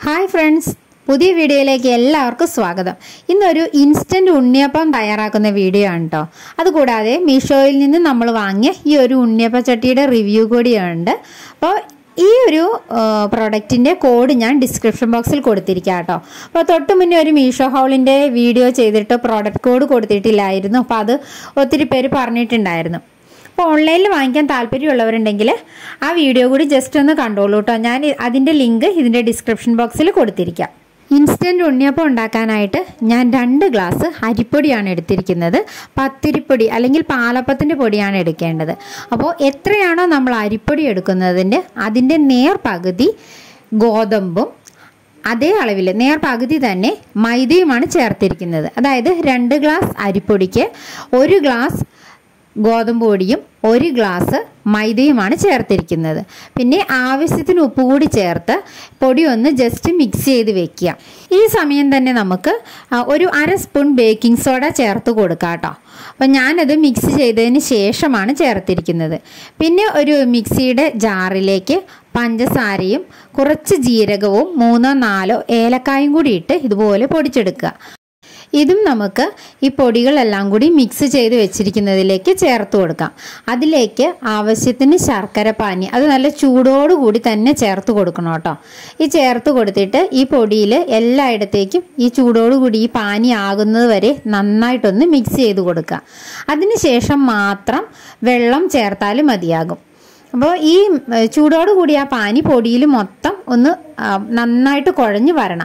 hi friends പുതിയ വീഡിയോയിലേക്ക് എല്ലാവർക്കും സ്വാഗതം ഇന്നൊരു ഇൻസ്റ്റൻറ്റ് ഉണ്ണിയപ്പം തയ്യാറാക്കുന്ന വീഡിയോ ആണ് കേട്ടോ അതുകൂടാതെ മീഷോയിൽ നിന്ന് നമ്മൾ വാങ്ങിയ ഈ ഒരു ഉണ്ണിയപ്പ ചട്ടിയുടെ റിവ്യൂ കൂടിയുണ്ട് അപ്പോൾ ഈ ഒരു പ്രൊഡക്റ്റിൻ്റെ കോഡ് ഞാൻ ഡിസ്ക്രിപ്ഷൻ ബോക്സിൽ കൊടുത്തിരിക്കാം കേട്ടോ അപ്പോൾ തൊട്ട് മുന്നേ ഒരു മീഷോ ഹൗളിൻ്റെ വീഡിയോ ചെയ്തിട്ട് പ്രോഡക്റ്റ് കോഡ് കൊടുത്തിട്ടില്ലായിരുന്നു അപ്പോൾ അത് ഒത്തിരി പേര് പറഞ്ഞിട്ടുണ്ടായിരുന്നു അപ്പോൾ ഓൺലൈനിൽ വാങ്ങിക്കാൻ താല്പര്യമുള്ളവരുണ്ടെങ്കിൽ ആ വീഡിയോ കൂടി ജസ്റ്റ് ഒന്ന് കണ്ടോളൂ കേട്ടോ ഞാൻ അതിൻ്റെ ലിങ്ക് ഇതിൻ്റെ ഡിസ്ക്രിപ്ഷൻ ബോക്സിൽ കൊടുത്തിരിക്കാം ഇൻസ്റ്റൻറ്റ് ഉണ്ണിയപ്പം ഉണ്ടാക്കാനായിട്ട് ഞാൻ രണ്ട് ഗ്ലാസ് അരിപ്പൊടിയാണ് എടുത്തിരിക്കുന്നത് പത്തിരിപ്പൊടി അല്ലെങ്കിൽ പാലപ്പത്തിൻ്റെ പൊടിയാണ് എടുക്കേണ്ടത് അപ്പോൾ എത്രയാണോ നമ്മൾ അരിപ്പൊടി എടുക്കുന്നതിൻ്റെ അതിൻ്റെ നേർ പകുതി ഗോതമ്പും അതേ അളവിൽ നേർ പകുതി തന്നെ മൈദയുമാണ് ചേർത്തിരിക്കുന്നത് അതായത് രണ്ട് ഗ്ലാസ് അരിപ്പൊടിക്ക് ഒരു ഗ്ലാസ് ഗോതമ്പ് പൊടിയും ഒരു ഗ്ലാസ് മൈദയുമാണ് ചേർത്തിരിക്കുന്നത് പിന്നെ ആവശ്യത്തിന് ഉപ്പ് കൂടി ചേർത്ത് പൊടി ഒന്ന് ജസ്റ്റ് മിക്സ് ചെയ്ത് വെക്കുക ഈ സമയം തന്നെ നമുക്ക് ഒരു അര സ്പൂൺ ബേക്കിംഗ് സോഡ ചേർത്ത് കൊടുക്കാം കേട്ടോ അപ്പം ഞാനത് മിക്സ് ചെയ്തതിന് ശേഷമാണ് ചേർത്തിരിക്കുന്നത് പിന്നെ ഒരു മിക്സിയുടെ ജാറിലേക്ക് പഞ്ചസാരയും കുറച്ച് ജീരകവും മൂന്നോ നാലോ ഏലക്കായും കൂടി ഇട്ട് ഇതുപോലെ പൊടിച്ചെടുക്കുക ഇതും നമുക്ക് ഈ പൊടികളെല്ലാം കൂടി മിക്സ് ചെയ്ത് വെച്ചിരിക്കുന്നതിലേക്ക് ചേർത്ത് കൊടുക്കാം അതിലേക്ക് ആവശ്യത്തിന് ശർക്കര പാനി അത് നല്ല ചൂടോടുകൂടി തന്നെ ചേർത്ത് കൊടുക്കണം കേട്ടോ ഈ ചേർത്ത് കൊടുത്തിട്ട് ഈ പൊടിയിൽ എല്ലായിടത്തേക്കും ഈ ചൂടോടുകൂടി ഈ പാനി ആകുന്നത് വരെ നന്നായിട്ടൊന്ന് മിക്സ് ചെയ്ത് കൊടുക്കുക അതിനുശേഷം മാത്രം വെള്ളം ചേർത്താലും മതിയാകും അപ്പോൾ ഈ ചൂടോടുകൂടി ആ പാനി പൊടിയിൽ മൊത്തം ഒന്ന് നന്നായിട്ട് കുഴഞ്ഞു വരണം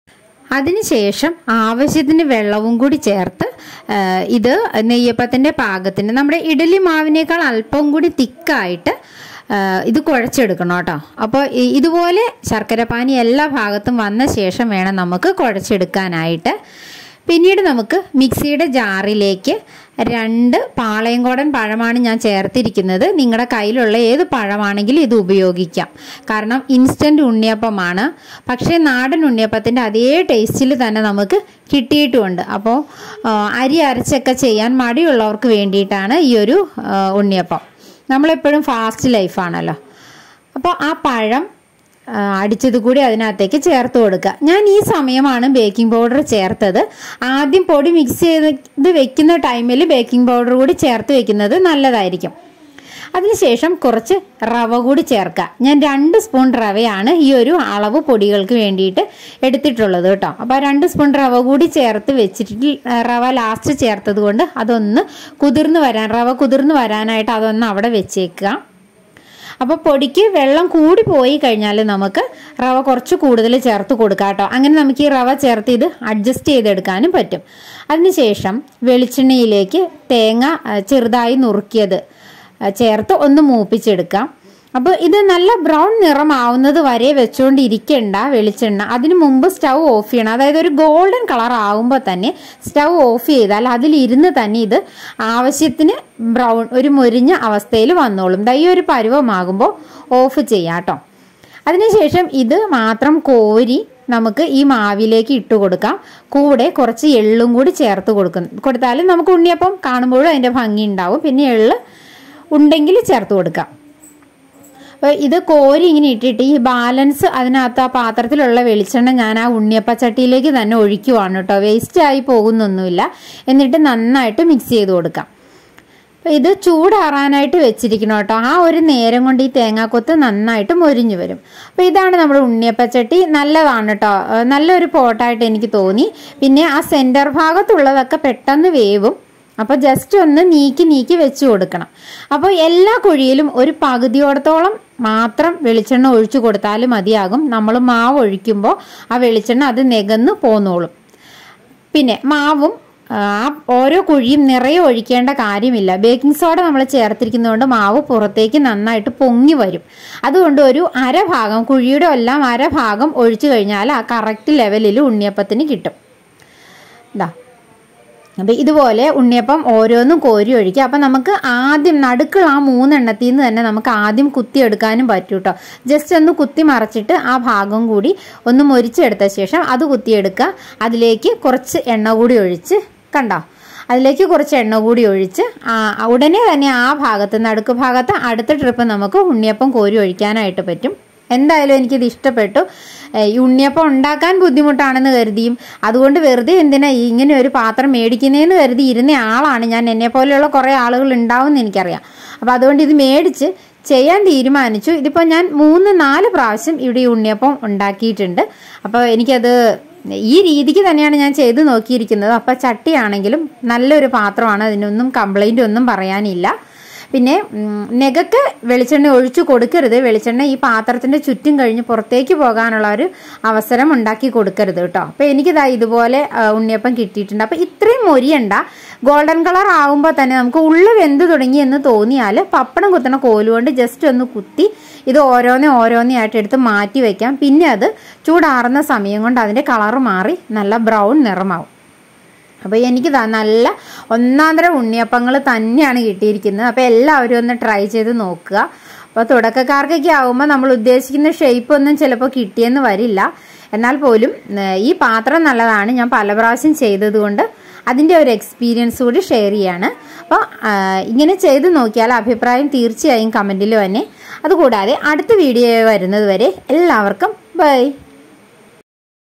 അതിനുശേഷം ആവശ്യത്തിന് വെള്ളവും കൂടി ചേർത്ത് ഇത് നെയ്യപ്പത്തിൻ്റെ പാകത്തിന് നമ്മുടെ ഇഡലി മാവിനേക്കാൾ അല്പം കൂടി തിക്കായിട്ട് ഇത് കുഴച്ചെടുക്കണം കേട്ടോ അപ്പോൾ ഇതുപോലെ ശർക്കരപ്പാനി എല്ലാ ഭാഗത്തും വന്ന ശേഷം വേണം നമുക്ക് കുഴച്ചെടുക്കാനായിട്ട് പിന്നീട് നമുക്ക് മിക്സിയുടെ ജാറിലേക്ക് രണ്ട് പാളയംകോടൻ പഴമാണ് ഞാൻ ചേർത്തിരിക്കുന്നത് നിങ്ങളുടെ കയ്യിലുള്ള ഏത് പഴമാണെങ്കിലും ഇത് ഉപയോഗിക്കാം കാരണം ഇൻസ്റ്റൻറ്റ് ഉണ്ണിയപ്പമാണ് പക്ഷേ നാടൻ ഉണ്ണിയപ്പത്തിൻ്റെ അതേ ടേസ്റ്റിൽ തന്നെ നമുക്ക് കിട്ടിയിട്ടുമുണ്ട് അപ്പോൾ അരി അരച്ചൊക്കെ ചെയ്യാൻ മടിയുള്ളവർക്ക് വേണ്ടിയിട്ടാണ് ഈ ഒരു ഉണ്ണിയപ്പം നമ്മളെപ്പോഴും ഫാസ്റ്റ് ലൈഫാണല്ലോ അപ്പോൾ ആ പഴം അടിച്ചത് കൂടി അതിനകത്തേക്ക് ചേർത്ത് കൊടുക്കുക ഞാൻ ഈ സമയമാണ് ബേക്കിംഗ് പൗഡർ ചേർത്തത് ആദ്യം പൊടി മിക്സ് ചെയ്ത് വെക്കുന്ന ടൈമിൽ ബേക്കിംഗ് പൗഡർ കൂടി ചേർത്ത് വെക്കുന്നത് നല്ലതായിരിക്കും അതിനുശേഷം കുറച്ച് റവ കൂടി ചേർക്കുക ഞാൻ രണ്ട് സ്പൂൺ റവയാണ് ഈ ഒരു അളവ് പൊടികൾക്ക് വേണ്ടിയിട്ട് എടുത്തിട്ടുള്ളത് കേട്ടോ അപ്പോൾ രണ്ട് സ്പൂൺ റവ കൂടി ചേർത്ത് വെച്ചിട്ട് റവ ലാസ്റ്റ് ചേർത്തത് കൊണ്ട് അതൊന്ന് കുതിർന്ന് വരാൻ റവ കുതിർന്ന് വരാനായിട്ട് അതൊന്ന് അവിടെ വെച്ചേക്കുക അപ്പോൾ പൊടിക്ക് വെള്ളം കൂടി പോയി കഴിഞ്ഞാൽ നമുക്ക് റവ കുറച്ച് കൂടുതൽ ചേർത്ത് കൊടുക്കാം കേട്ടോ അങ്ങനെ നമുക്ക് ഈ റവ ചേർത്ത് ഇത് അഡ്ജസ്റ്റ് ചെയ്തെടുക്കാനും പറ്റും അതിനുശേഷം വെളിച്ചെണ്ണയിലേക്ക് തേങ്ങ ചെറുതായി നുറുക്കിയത് ചേർത്ത് ഒന്ന് മൂപ്പിച്ചെടുക്കാം അപ്പോൾ ഇത് നല്ല ബ്രൗൺ നിറമാവുന്നത് വരെ വെച്ചുകൊണ്ടിരിക്കേണ്ട വെളിച്ചെണ്ണ അതിനു മുമ്പ് സ്റ്റൗ ഓഫ് ചെയ്യണം അതായത് ഒരു ഗോൾഡൻ കളർ ആകുമ്പോൾ തന്നെ സ്റ്റൗ ഓഫ് ചെയ്താൽ അതിലിരുന്ന് തന്നെ ഇത് ആവശ്യത്തിന് ബ്രൗൺ ഒരു മൊരിഞ്ഞ അവസ്ഥയിൽ വന്നോളും ദൈ ഒരു പരുവമാകുമ്പോൾ ഓഫ് ചെയ്യാം കേട്ടോ അതിനുശേഷം ഇത് മാത്രം കോരി നമുക്ക് ഈ മാവിലേക്ക് ഇട്ട് കൊടുക്കാം കൂടെ കുറച്ച് എള്ളും കൂടി ചേർത്ത് കൊടുക്കും കൊടുത്താലും നമുക്ക് ഉണ്ണിയപ്പം കാണുമ്പോഴും അതിൻ്റെ ഭംഗി ഉണ്ടാവും പിന്നെ എള്ള് ഉണ്ടെങ്കിൽ ചേർത്ത് കൊടുക്കാം അപ്പോൾ ഇത് കോരി ഇങ്ങനെ ഇട്ടിട്ട് ഈ ബാലൻസ് അതിനകത്ത് ആ പാത്രത്തിലുള്ള വെളിച്ചെണ്ണ ഞാൻ ആ ഉണ്ണിയപ്പച്ചട്ടിയിലേക്ക് തന്നെ ഒഴിക്കുവാണ് കേട്ടോ വേസ്റ്റ് ആയി പോകുന്നൊന്നുമില്ല എന്നിട്ട് നന്നായിട്ട് മിക്സ് ചെയ്ത് കൊടുക്കാം അപ്പോൾ ഇത് ചൂടാറാനായിട്ട് വെച്ചിരിക്കണം കേട്ടോ ആ ഒരു നേരം കൊണ്ട് ഈ തേങ്ങാക്കൊത്ത് നന്നായിട്ട് മൊരിഞ്ഞു വരും അപ്പോൾ ഇതാണ് നമ്മുടെ ഉണ്ണിയപ്പച്ചട്ടി നല്ലതാണ് കേട്ടോ നല്ലൊരു പോട്ടായിട്ട് എനിക്ക് തോന്നി പിന്നെ ആ സെൻറ്റർ ഭാഗത്തുള്ളതൊക്കെ പെട്ടെന്ന് വേവും അപ്പോൾ ജസ്റ്റ് ഒന്ന് നീക്കി നീക്കി വെച്ച് കൊടുക്കണം അപ്പോൾ എല്ലാ കുഴിയിലും ഒരു പകുതിയോടത്തോളം മാത്രം വെളിച്ചെണ്ണ ഒഴിച്ചു കൊടുത്താലും മതിയാകും നമ്മൾ മാവ് ഒഴിക്കുമ്പോൾ ആ വെളിച്ചെണ്ണ അത് നികന്ന് പോന്നോളും പിന്നെ മാവും ആ ഓരോ കുഴിയും നിറയെ ഒഴിക്കേണ്ട കാര്യമില്ല ബേക്കിംഗ് സോഡ നമ്മൾ ചേർത്തിരിക്കുന്നതുകൊണ്ട് മാവ് പുറത്തേക്ക് നന്നായിട്ട് പൊങ്ങി വരും അതുകൊണ്ട് ഒരു അരഭാഗം കുഴിയുടെ എല്ലാം അരഭാഗം ഒഴിച്ചു കഴിഞ്ഞാൽ ആ കറക്റ്റ് ലെവലിൽ ഉണ്ണിയപ്പത്തിന് കിട്ടും ഇതാ അപ്പം ഇതുപോലെ ഉണ്ണിയപ്പം ഓരോന്നും കോരി ഒഴിക്കുക അപ്പം നമുക്ക് ആദ്യം നടുക്കുള്ള ആ മൂന്നെണ്ണത്തിൽ നിന്ന് തന്നെ നമുക്ക് ആദ്യം കുത്തിയെടുക്കാനും പറ്റും കേട്ടോ ജസ്റ്റ് ഒന്ന് കുത്തി മറച്ചിട്ട് ആ ഭാഗം കൂടി ഒന്ന് മൊരിച്ചെടുത്ത ശേഷം അത് കുത്തിയെടുക്കുക അതിലേക്ക് കുറച്ച് എണ്ണ കൂടി ഒഴിച്ച് കണ്ടോ അതിലേക്ക് കുറച്ച് എണ്ണ കൂടി ഒഴിച്ച് ഉടനെ തന്നെ ആ ഭാഗത്ത് നടുക്ക് ഭാഗത്ത് അടുത്ത ട്രിപ്പ് നമുക്ക് ഉണ്ണിയപ്പം കോരി ഒഴിക്കാനായിട്ട് പറ്റും എന്തായാലും എനിക്കിത് ഇഷ്ടപ്പെട്ടു ഏഹ് ഈ ഉണ്ണിയപ്പം ഉണ്ടാക്കാൻ ബുദ്ധിമുട്ടാണെന്ന് കരുതിയും അതുകൊണ്ട് വെറുതെ എന്തിനാ ഈ ഇങ്ങനെ ഒരു പാത്രം മേടിക്കുന്നതെന്ന് കരുതി ഇരുന്ന ആളാണ് ഞാൻ എന്നെ പോലെയുള്ള കുറേ ആളുകൾ ഉണ്ടാവും എന്ന് എനിക്കറിയാം അപ്പോൾ അതുകൊണ്ട് ഇത് മേടിച്ച് ചെയ്യാൻ തീരുമാനിച്ചു ഇതിപ്പോൾ ഞാൻ മൂന്ന് നാല് പ്രാവശ്യം ഇവിടെ ഈ ഉണ്ണിയപ്പം ഉണ്ടാക്കിയിട്ടുണ്ട് അപ്പോൾ എനിക്കത് ഈ രീതിക്ക് തന്നെയാണ് ഞാൻ ചെയ്ത് നോക്കിയിരിക്കുന്നത് അപ്പോൾ ചട്ടിയാണെങ്കിലും നല്ലൊരു പാത്രമാണ് അതിനൊന്നും കംപ്ലൈൻ്റ് ഒന്നും പറയാനില്ല പിന്നെ ഉം, നെകക്ക് വെളിച്ചെണ്ണ ഒഴിച്ചു കൊടുക്കരുത് വെളിച്ചെണ്ണ ഈ പാത്രത്തിന്റെ ചുറ്റും കഴിഞ്ഞ് പുറത്തേക്ക് പോകാനുള്ള ഒരു അവസരം ഉണ്ടാക്കി കൊടുക്കരുത് കേട്ടോ അപ്പോൾ എനിക്കിതാ ഇതുപോലെ ആ, ഉണ്ണിയപ്പം കിട്ടിയിട്ടുണ്ട് അപ്പോൾ ഇത്രയും മൊരിയണ്ട ഗോൾഡൻ കളർ ആകുമ്പോൾ തന്നെ നമുക്ക് ഉള്ളു വെന്ത് തുടങ്ങി എന്ന് തോന്നിയാൽ പപ്പടം കുത്തണ കോലുകൊണ്ട് ജസ്റ്റ് ഒന്ന് കുത്തി ഇത് ഓരോന്നേ ഓരോന്നേ ആയിട്ട് എടുത്ത് മാറ്റി വെക്കാം പിന്നെ അത് ചൂടാറുന്ന സമയം കൊണ്ട് അതിൻ്റെ കളർ മാറി നല്ല ബ്രൗൺ നിറമാവും അപ്പോൾ എനിക്ക് ദാ നല്ല ഒന്നാന്തരം ഉണ്ണിയപ്പങ്ങൾ തന്നെയാണ് കിട്ടിയിരിക്കുന്നത് അപ്പോൾ എല്ലാവരും ഒന്ന് ട്രൈ ചെയ്ത് നോക്കുക അപ്പോൾ തുടക്കക്കാർക്കൊക്കെ ആകുമ്പോൾ നമ്മൾ ഉദ്ദേശിക്കുന്ന ഷേപ്പ് ഒന്നും ചിലപ്പോൾ കിട്ടിയെന്ന് വരില്ല എന്നാൽ പോലും ഏഹ്, ഈ പാത്രം നല്ലതാണ് ഞാൻ പല പ്രാവശ്യം ചെയ്തതുകൊണ്ട് അതിൻ്റെ ഒരു എക്സ്പീരിയൻസ് കൂടി ഷെയർ ചെയ്യാണ് അപ്പോൾ ഇങ്ങനെ ചെയ്ത് നോക്കിയാൽ അഭിപ്രായം തീർച്ചയായും കമൻറ്റിൽ തന്നെ അതുകൂടാതെ അടുത്ത വീഡിയോ വരുന്നത് വരെ എല്ലാവർക്കും ബൈ